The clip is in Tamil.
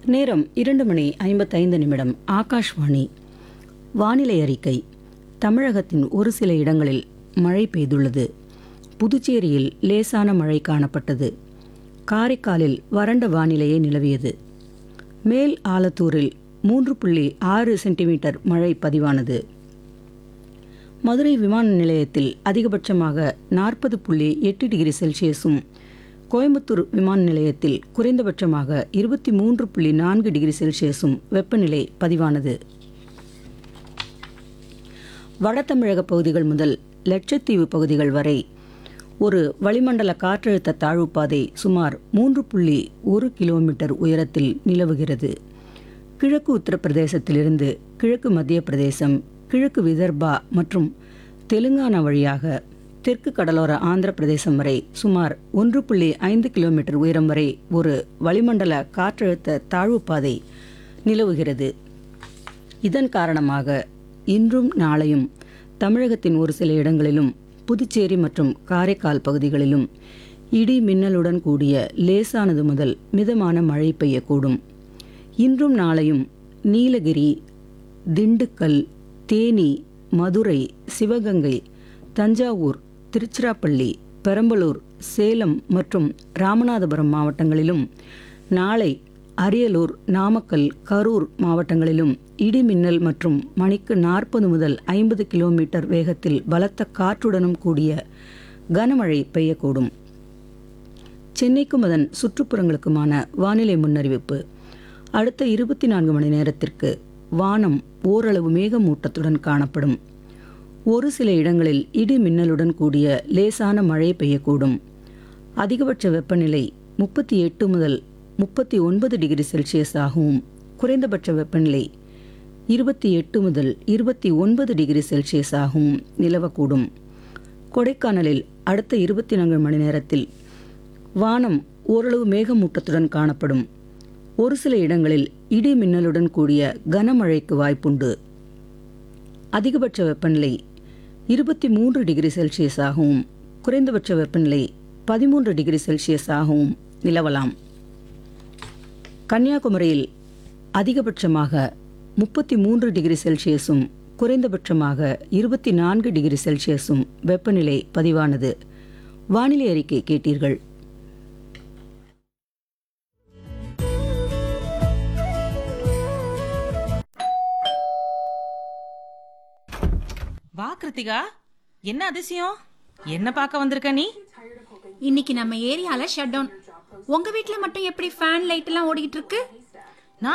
நேரம் இரண்டு மணி ஐம்பத்தைந்து நிமிடம் ஆகாஷ்வாணி வானிலை அறிக்கை தமிழகத்தின் ஒரு சில இடங்களில் மழை பெய்துள்ளது புதுச்சேரியில் லேசான மழை காணப்பட்டது காரைக்காலில் வறண்ட வானிலையே நிலவியது மேல் ஆலத்தூரில் மூன்று புள்ளி ஆறு சென்டிமீட்டர் மழை பதிவானது மதுரை விமான நிலையத்தில் அதிகபட்சமாக நாற்பது புள்ளி எட்டு டிகிரி செல்சியஸும் கோயம்புத்தூர் விமான நிலையத்தில் குறைந்தபட்சமாக இருபத்தி மூன்று புள்ளி நான்கு டிகிரி செல்சியஸும் வெப்பநிலை பதிவானது வட தமிழக பகுதிகள் முதல் லட்சத்தீவு பகுதிகள் வரை ஒரு வளிமண்டல காற்றழுத்த தாழ்வுப்பாதை சுமார் மூன்று புள்ளி ஒரு கிலோமீட்டர் உயரத்தில் நிலவுகிறது கிழக்கு உத்தரப்பிரதேசத்திலிருந்து கிழக்கு மத்திய பிரதேசம் கிழக்கு விதர்பா மற்றும் தெலுங்கானா வழியாக தெற்கு கடலோர ஆந்திர பிரதேசம் வரை சுமார் ஒன்று புள்ளி ஐந்து கிலோமீட்டர் உயரம் வரை ஒரு வளிமண்டல காற்றழுத்த தாழ்வுப்பாதை நிலவுகிறது இதன் காரணமாக இன்றும் நாளையும் தமிழகத்தின் ஒரு சில இடங்களிலும் புதுச்சேரி மற்றும் காரைக்கால் பகுதிகளிலும் இடி மின்னலுடன் கூடிய லேசானது முதல் மிதமான மழை பெய்யக்கூடும் இன்றும் நாளையும் நீலகிரி திண்டுக்கல் தேனி மதுரை சிவகங்கை தஞ்சாவூர் திருச்சிராப்பள்ளி பெரம்பலூர் சேலம் மற்றும் ராமநாதபுரம் மாவட்டங்களிலும் நாளை அரியலூர் நாமக்கல் கரூர் மாவட்டங்களிலும் இடி மின்னல் மற்றும் மணிக்கு நாற்பது முதல் ஐம்பது கிலோமீட்டர் வேகத்தில் பலத்த காற்றுடனும் கூடிய கனமழை பெய்யக்கூடும் சென்னைக்கும் அதன் சுற்றுப்புறங்களுக்குமான வானிலை முன்னறிவிப்பு அடுத்த இருபத்தி நான்கு மணி நேரத்திற்கு வானம் ஓரளவு மேகமூட்டத்துடன் காணப்படும் ஒரு சில இடங்களில் இடி மின்னலுடன் கூடிய லேசான மழை பெய்யக்கூடும் அதிகபட்ச வெப்பநிலை முப்பத்தி எட்டு முதல் முப்பத்தி ஒன்பது டிகிரி செல்சியஸ் ஆகவும் குறைந்தபட்ச வெப்பநிலை இருபத்தி எட்டு முதல் இருபத்தி ஒன்பது டிகிரி செல்சியஸ் ஆகவும் நிலவக்கூடும் கொடைக்கானலில் அடுத்த இருபத்தி நான்கு மணி நேரத்தில் வானம் ஓரளவு மேகமூட்டத்துடன் காணப்படும் ஒரு சில இடங்களில் இடி மின்னலுடன் கூடிய கனமழைக்கு வாய்ப்புண்டு அதிகபட்ச வெப்பநிலை இருபத்தி மூன்று டிகிரி செல்சியஸ் ஆகவும் குறைந்தபட்ச வெப்பநிலை பதிமூன்று டிகிரி செல்சியஸ் ஆகவும் நிலவலாம் கன்னியாகுமரியில் அதிகபட்சமாக முப்பத்தி மூன்று டிகிரி செல்சியஸும் குறைந்தபட்சமாக இருபத்தி நான்கு டிகிரி செல்சியஸும் வெப்பநிலை பதிவானது வானிலை அறிக்கை கேட்டீர்கள் வா கிருத்திகா என்ன அதிசயம் என்ன பார்க்க வந்திருக்க நீ இன்னைக்கு நம்ம ஏரியால ஷட் டவுன் உங்க வீட்ல மட்டும் எப்படி ஃபேன் லைட் எல்லாம் ஓடிக்கிட்டு இருக்கு